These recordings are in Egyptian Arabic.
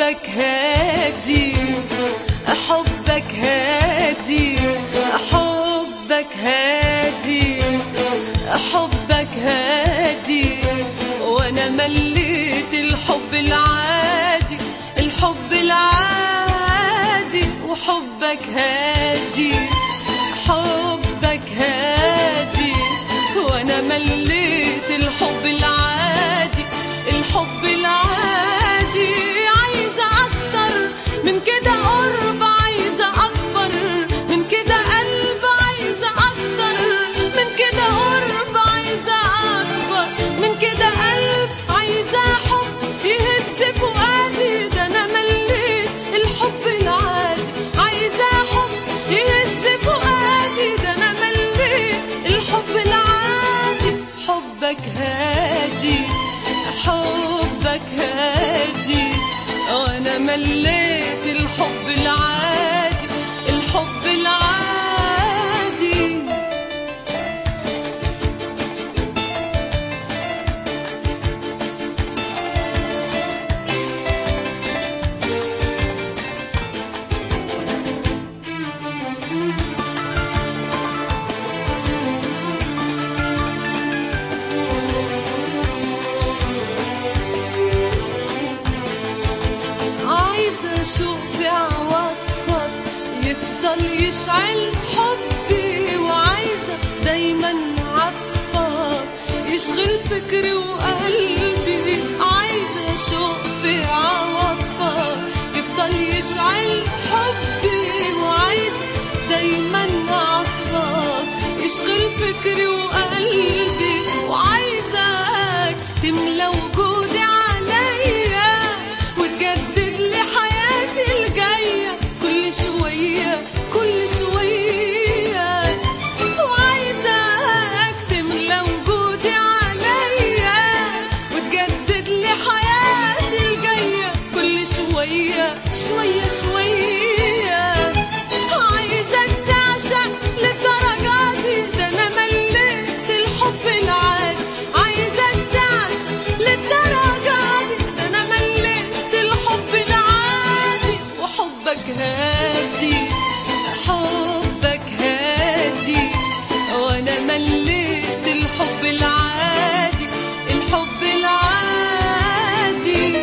حبك هادي حبك هادي حبك هادي حبك هادي وانا مليت الحب العادي الحب العادي وحبك هادي حبك هادي وانا مليت الحب العادي الحب العادي عايزة اكتر من كده قرب عايزة اكبر من كده قلب عايزة اكتر من كده قرب عايزة اكبر من كده قلب عايزة حب يهز فؤادي ده انا مليت الحب العادي عايزة حب يهز فؤادي ده انا مليت الحب العادي حبك هادي حبك هادي وانا مليت الحب العادي الحب العادي عايزة أشوف عواطفك يفضل يشعل حبي وعايزة دايما عطفك يشغل فكري وقلبي عايزة أشوف عواطفك يفضل يشعل حبي وعايزة دايما عطفك يشغل فكري وقلبي وعايزك تملى وجودي عليا وتجدد لي حياتي الجاية كل شوية كل شوية وعايزك تملى وجودي عليا وتجدد لي حياتي الجاية كل شوية شوية شوية عايزك تعشق للدرجة دي ده أنا مليت الحب العادي عايزك تعشق للدرجة دي ده أنا مليت الحب العادي وحبك هادي حبك هادي وأنا مليت الحب العادي الحب العادي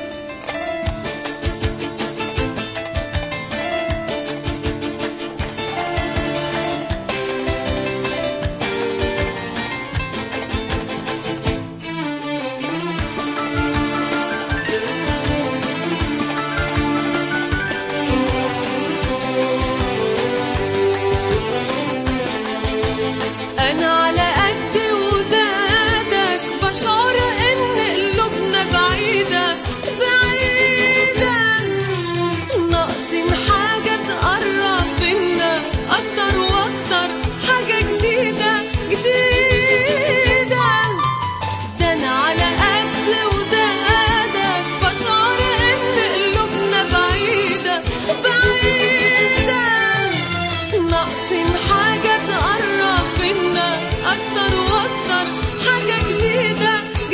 أنا على قد ودادك بشعر إن قلوبنا بعيدة بعيدة ناقصين حاجة تقرب بينا أكتر وأكتر حاجة جديدة جديدة ده أنا على قد ودادك بشعر إن قلوبنا بعيدة بعيدة ناقصين حاجة تقرب بينا أكتر وأكتر حاجة جديدة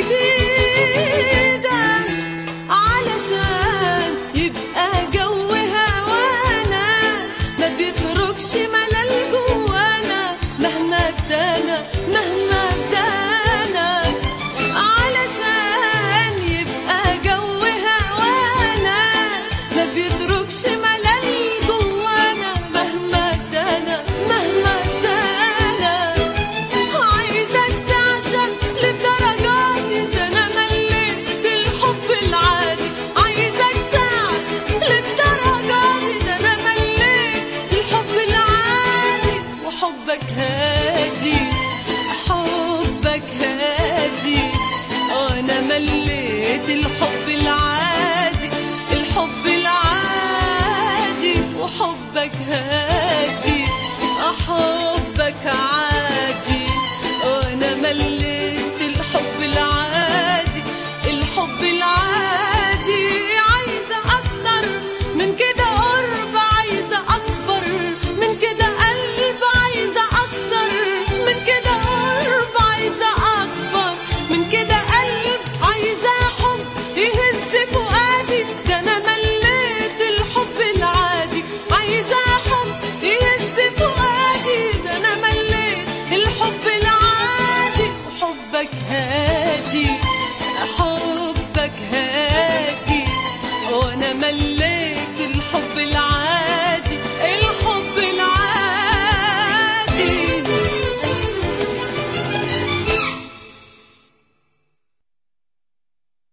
جديدة علشان يبقى جو هوانا ما بيتركش ملل جوانا مهما ادانا مهما ادانا علشان يبقى جو هوانا ما بيتركش ملل جوانا مهما ادانا مهما ادانا عايزك تعشق للدرجة دي ده انا مليت الحب العادي عايزك تعشق للدرجة دي ده انا مليت الحب العادي وحبك هادي حبك هادي انا مليت الحب العادي الحب العادي وحبك هادي حبك عادي وانا مليت الحب العادي الحب العادي